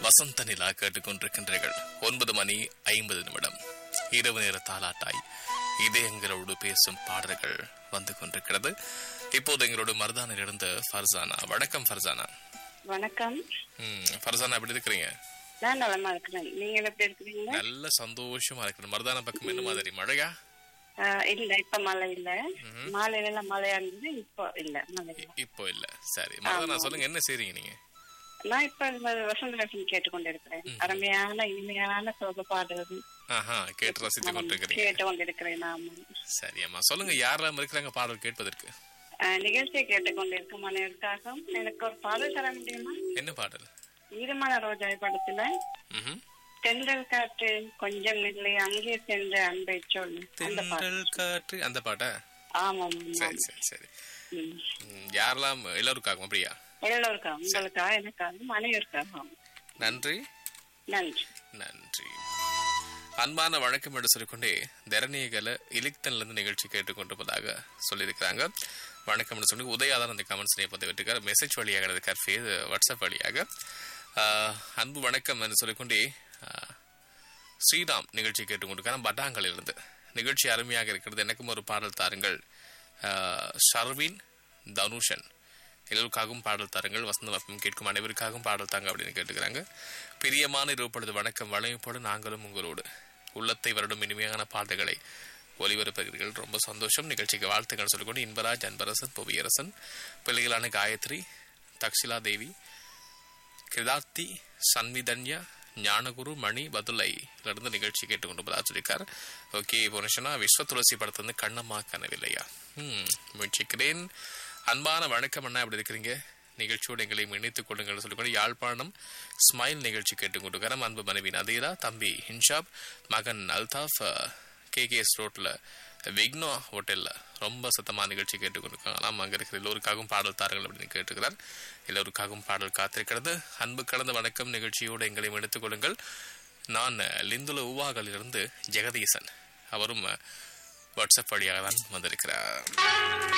வசந்த நிலா கேட்டுக்கொண்டிருக்கின்றீர்கள் ஒன்பது மணி ஐம்பது நிமிடம் இரவு நேர தாலாட்டாய் இதயங்களோடு பேசும் பாடல்கள் வந்து கொண்டிருக்கிறது இப்போது எங்களோட மருதானில் இருந்து ஃபர்சானா வணக்கம் ஃபர்சானா வணக்கம் ம் ஃபர்சானா எப்படி இருக்கிறீங்க நான் நலமா இருக்கிறேன் நீங்க எப்படி இருக்கிறீங்க நல்ல சந்தோஷமா இருக்கிறேன் மருதான பக்கம் என்ன மாதிரி மழையா ஆஹ் இல்ல இப்ப மழை இல்ல மாலையில எல்லாம் மழையா இருந்தது இப்போ இல்ல மழை இல்ல இப்போ இல்ல சரி மருதானா சொல்லுங்க என்ன செய்றீங்க நீங்க நான் இப்ப இந்த வசந்த லட்சுமி கேட்டுக்கொண்டிருக்கிறேன் அருமையான இனிமையான சோக பாடல்கள் ஆஹா கேட்டு ரசித்துக் கொண்டிருக்கிறீங்க கேட்டுக்கொண்டிருக்கிறேன் நாம சரி அம்மா சொல்லுங்க யாரெல்லாம் இருக்கிறாங்க பாடல் கேட்பதற்கு ஆஹ் நிகழ்ச்சியை கேட்டுக்கொண்டிருக்கும் அனைவருக்காக எனக்கு ஒரு பாடல் தர முடியுமா என்ன பாடல் ஈரமான ரோஜாய் படத்துல ம்ஹும். தென்றல் காற்று கொஞ்சம் இல்லை அங்கே சென்ற அன்பை சொல்லு அந்த பாடல் தென்றல் காற்று அந்த பாட்டா ஆமாம் சரி சரி சரி ம். ம், யாரெல்லாம் எல்லாருக்காகும் அப்படியா எல்லோருக்காக உங்களுக்காக எனக்காக அனைவருக்காக நன்றி நன்றி நன்றி அன்பான வழக்கம் என்று சொல்லிக்கொண்டே தரணியகல இலிக்தன்ல இருந்து நிகழ்ச்சி கேட்டுக்கொண்டிருப்பதாக சொல்லியிருக்கிறாங்க வணக்கம் என்று சொல்லி உதயாதான் அந்த கமெண்ட்ஸ் பதிவு விட்டுருக்கார் மெசேஜ் வழியாக இருக்கார் ஃபேஸ் வாட்ஸ்அப் வழியாக ஆஹ், அன்பு வணக்கம் என்று சொல்லிக்கொண்டே ஆஹ், ஸ்ரீராம் நிகழ்ச்சி கேட்டுக்கொண்டிருக்காங்க பட்டாங்கல் இருந்து நிகழ்ச்சி அருமையாக இருக்கிறது எனக்கும் ஒரு பாடல் தாருங்கள் ஆஹ், ஷர்வின் தனுஷன் எல்லோருக்காகவும் பாடல் தாருங்கள் வசந்த வப்பம் கேட்கும் அனைவருக்காகவும் பாடல் தாங்க அப்படின்னு கேட்டுக்கிறாங்க பிரியமான இருப்பொழுது வணக்கம் வழங்கப்போடு நாங்களும் உங்களோடு உள்ளத்தை வருடும் இனிமையான பாடல்களை ஒலிபரப்புகிறீர்கள் ரொம்ப சந்தோஷம் நிகழ்ச்சிக்கு வாழ்த்துக்கள் சொல்லிக்கொண்டு இன்பராஜ் அன்பரசன் புவியரசன் பிள்ளைகளான காயத்ரி தக்ஷிலா தேவி கிருதார்த்தி சன்விதன்யா ஞானகுரு மணி பதுலை இருந்து நிகழ்ச்சி கேட்டுக்கொண்டு சொல்லியிருக்கார் ஓகே புனஷனா விஸ்வ துளசி படத்துல கண்ணம்மா கனவில்லையா ம் முயற்சிக்கிறேன் அன்பான வணக்கம் அண்ணா எப்படி இருக்கிறீங்க நிகழ்ச்சியோடு எங்களை இணைத்துக் கொள்ளுங்கள் சொல்லிக்கொண்டு யாழ்ப்பாணம் ஸ்மைல் நிகழ்ச்சி கேட்டுக்கொண்டிருக்கிறோம் அன்பு மனைவி நதீரா தம்பி ஹின்ஷாப் மகன் அல்தாஃப் கே கே எஸ் ரோட்ல விக்னோ ஹோட்டல்ல ரொம்ப சத்தமா நிகழ்ச்சி கேட்டுக்கொண்டிருக்காங்க நாம் அங்க இருக்கிற எல்லோருக்காகவும் பாடல் தாருங்கள் அப்படின்னு கேட்டுக்கிறார் எல்லோருக்காகவும் பாடல் காத்திருக்கிறது அன்பு கலந்த வணக்கம் நிகழ்ச்சியோடு எங்களையும் எடுத்துக் கொள்ளுங்கள் நான் லிந்துல உவாகலிருந்து ஜெகதீசன் அவரும் வாட்ஸ்அப் வழியாக தான் வந்திருக்கிறார்